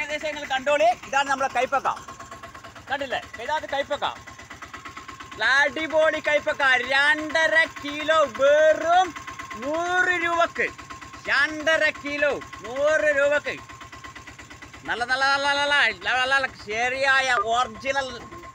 ഏകദേശം നിങ്ങൾ കണ്ടോളി ഇതാണ് നമ്മുടെ കൈപ്പക്ക കണ്ടില്ലേ ഇതാണ് കൈപ്പക്ക അടിപൊളി കൈപ്പക്ക രണ്ടര കിലോ വെറും നൂറ് രൂപക്ക് രണ്ടര കിലോ നൂറ് രൂപക്ക് നല്ല നല്ല നല്ല നല്ല നല്ല നല്ല ശരിയായ ഒറിജിനൽ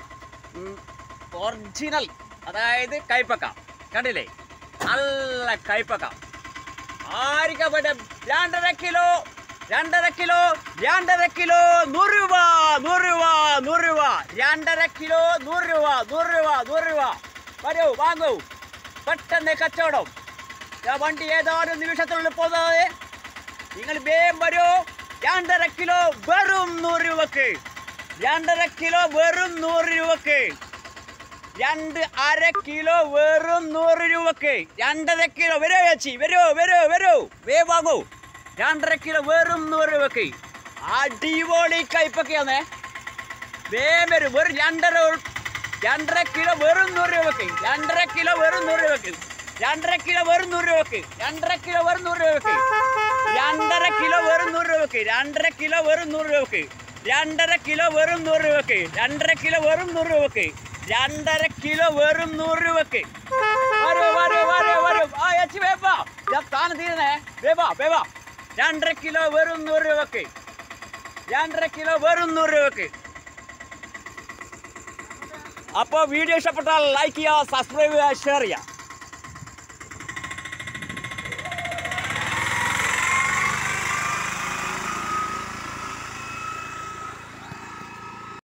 ഒറിജിനൽ അതായത് കൈപ്പക്ക കണ്ടില്ലേ നല്ല കൈപ്പക്ക ആരിക്കപ്പെട്ട രണ്ടര കിലോ രണ്ടര കിലോ രണ്ടര കിലോ നൂറ് രൂപ നൂറ് രൂപ നൂറ് രൂപ രണ്ടര കിലോ നൂറ് രൂപ നൂറ് രൂപ നൂറ് രൂപ വരൂ വാങ്ങൂ പെട്ടെന്ന് കച്ചവടം ആ വണ്ടി ഏതാനും നിമിഷത്തിനുള്ളിൽ പോകുന്നത് നിങ്ങൾ വേഗം വരൂ രണ്ടര കിലോ വെറും നൂറ് രൂപക്ക് രണ്ടര കിലോ വെറും നൂറ് രൂപക്ക് രണ്ട് അര കിലോ വെറും നൂറ് രൂപക്ക് രണ്ടര കിലോ വരൂ ചേച്ചി വരൂ വരൂ വരൂ വേ വാങ്ങൂ രണ്ടര കിലോ വെറും നൂറ് രൂപക്ക് അടിപൊളി കൈപ്പൊക്കെയാന്നേ വേ വരും വെറും രണ്ടര ഉൾ- രണ്ടര കിലോ വെറും നൂറ് രൂപക്ക് രണ്ടര കിലോ വെറും നൂറ് രൂപക്ക് രണ്ടര കിലോ വെറും നൂറ് രൂപക്ക് രണ്ടര കിലോ വെറും നൂറ് രൂപക്ക് രണ്ടര കിലോ വെറും നൂറ് രൂപക്ക് രണ്ടര കിലോ വെറും നൂറ് രൂപക്ക് രണ്ടര കിലോ വെറും നൂറ് രൂപക്ക് രണ്ടര കിലോ വെറും നൂറ് രൂപക്ക് രണ്ടര കിലോ വെറും നൂറ് രൂപക്ക് വരൂ വരൂ വരൂ വരൂ ആ ചേച്ചി വേപ്പാ ഞാൻ താനം തീരണേ വേവാ വേവാ രണ്ടര കിലോ വെറും നൂറ് രൂപക്ക് രണ്ടര കിലോ വെറും നൂറ് രൂപക്ക് അപ്പോൾ വീഡിയോ ഇഷ്ടപ്പെട്ടാൽ ലൈക്ക് ചെയ്യുക സബ്സ്ക്രൈബ് ചെയ്യുക ഷെയർ ചെയ്യുക